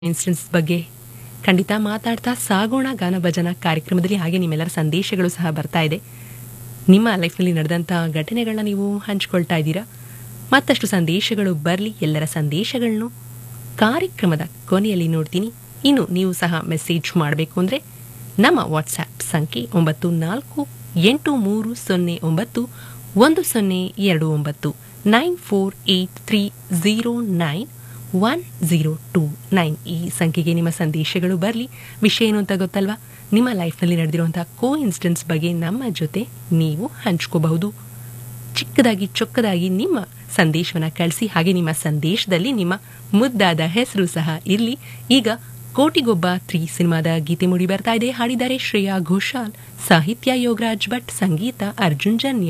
instance ಬಗ್ಗೆ ಖಂಡಿತ ಮಾತಾಡ್ತಾ ಸಾಗೋಣ ಗಾನ ಭಜನ ಕಾರ್ಯಕ್ರಮದಲ್ಲಿ ಹಾಗೆ ನಿಮ್ಮೆಲ್ಲರ ಸಂದೇಶಗಳು ಸಹ ಬರ್ತಾ ಇದೆ ನಿಮ್ಮ ಲೈಫ್ನಲ್ಲಿ ನಡೆದಂಥ ಘಟನೆಗಳನ್ನ ನೀವು ಹಂಚ್ಕೊಳ್ತಾ ಇದ್ದೀರಾ ಮತ್ತಷ್ಟು ಸಂದೇಶಗಳು ಬರಲಿ ಎಲ್ಲರ ಸಂದೇಶಗಳನ್ನು ಕಾರ್ಯಕ್ರಮದ ಕೊನೆಯಲ್ಲಿ ನೋಡ್ತೀನಿ ಇನ್ನು ನೀವು ಸಹ ಮೆಸೇಜ್ ಮಾಡಬೇಕು ಅಂದರೆ ನಮ್ಮ ವಾಟ್ಸ್ಆ್ಯಪ್ ಸಂಖ್ಯೆ ಒಂಬತ್ತು ನಾಲ್ಕು ಎಂಟು ಮೂರು ಸೊನ್ನೆ ಒಂಬತ್ತು ಒಂದು ಸೊನ್ನೆ ಎರಡು ಒಂಬತ್ತು nine four eight three zero nine one zero two nine ಈ ಸಂಖ್ಯೆಗೆ ನಿಮ್ಮ ಸಂದೇಶಗಳು ಬರಲಿ ವಿಷಯ ಏನು ಅಂತ ಗೊತ್ತಲ್ವಾ ನಿಮ್ಮ ಲೈಫ್ನಲ್ಲಿ ನಡೆದಿರುವಂಥ ಕೋ ಇನ್ಸಿಡೆನ್ಸ್ ಬಗ್ಗೆ ನಮ್ಮ ಜೊತೆ ನೀವು ಹಂಚ್ಕೋಬಹುದು ಚಿಕ್ಕದಾಗಿ ಚೊಕ್ಕದಾಗಿ ನಿಮ್ಮ ಸಂದೇಶವನ್ನು ಕಳಿಸಿ ಹಾಗೆ ನಿಮ್ಮ ಸಂದೇಶದಲ್ಲಿ ನಿಮ್ಮ ಮುದ್ದಾದ ಹೆಸರು ಸಹ ಇರಲಿ ಈಗ ಕೋಟಿಗೊಬ್ಬ ತ್ರೀ ಸಿನಿಮಾದ ಗೀತೆ ಮೂಡಿ ಬರ್ತಾ ಇದೆ ಹಾಡಿದ್ದಾರೆ ಶ್ರೇಯಾ ಘೋಷಾಲ್ ಸಾಹಿತ್ಯ ಯೋಗರಾಜ್ ಭಟ್ ಸಂಗೀತ ಅರ್ಜುನ್ ಜನ್ಯ